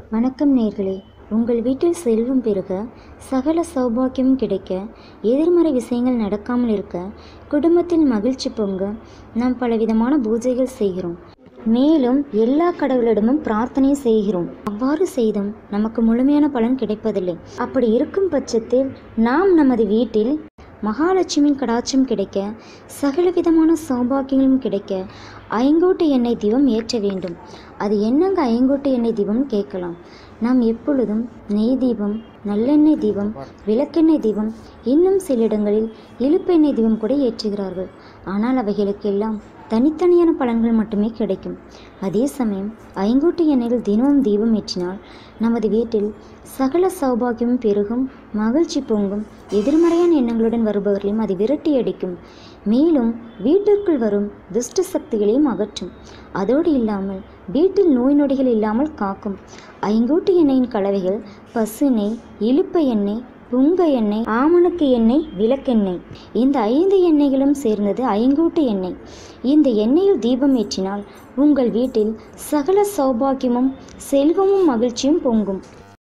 வணக்கம் நேர்களே உங்கள் வீட்டில் செல்வம் பெருக சகல சௌபாக்கியம் கிடைக்க எதிர்மறை விஷயங்கள் நடக்காமல் இருக்க குடும்பத்தில் மகிழ்ச்சி பொங்க நாம் பலவிதமான பூஜைகள் செய்கிறோம் மேலும் எல்லா கடவுளிடமும் பிரார்த்தனை செய்கிறோம் அவ்வாறு செய்தும் நமக்கு முழுமையான பலன் கிடைப்பதில்லை அப்படி இருக்கும் பட்சத்தில் நாம் நமது வீட்டில் மகாலட்சுமியின் கடாட்சம் கிடைக்க சகலவிதமான சௌபாக்கியங்களும் கிடைக்க ஐங்கோட்டு எண்ணெய் தீபம் ஏற்ற வேண்டும் அது என்னங்க ஐங்கோட்டு எண்ணெய் தீபம்னு கேட்கலாம் நாம் எப்பொழுதும் நெய் தீபம் நல்லெண்ணெய் தீபம் விளக்கெண்ணெய் தீபம் இன்னும் சில இடங்களில் இழுப்பெண்ணெய் தீபம் கூட ஏற்றுகிறார்கள் ஆனால் அவைகளுக்கெல்லாம் தனித்தனியான பலன்கள் மட்டுமே கிடைக்கும் அதே சமயம் ஐங்கூட்டு எண்ணெயில் தினமும் தீபம் ஏற்றினால் நமது வீட்டில் சகல சௌபாகியமும் பெருகும் மகிழ்ச்சி பொங்கும் எதிர்மறையான எண்ணங்களுடன் வருபவர்களையும் அது விரட்டி அடிக்கும் மேலும் வீட்டிற்குள் வரும் துஷ்ட சக்திகளையும் அகற்றும் அதோடு இல்லாமல் வீட்டில் நோய் நொடிகள் இல்லாமல் காக்கும் ஐங்கூட்டு எண்ணெயின் கலவைகள் பசு நெய் இழுப்ப எண்ணெய் புங்க எண்ணெய் ஆமணக்கு எண்ணெய் விளக்கெண்ணெய் இந்த ஐந்து எண்ணெய்களும் சேர்ந்தது ஐங்கூட்டு எண்ணெய் இந்த எண்ணெயில் தீபம் ஏற்றினால் உங்கள் வீட்டில் சகல சௌபாக்கியமும் செல்வமும் மகிழ்ச்சியும் பொங்கும்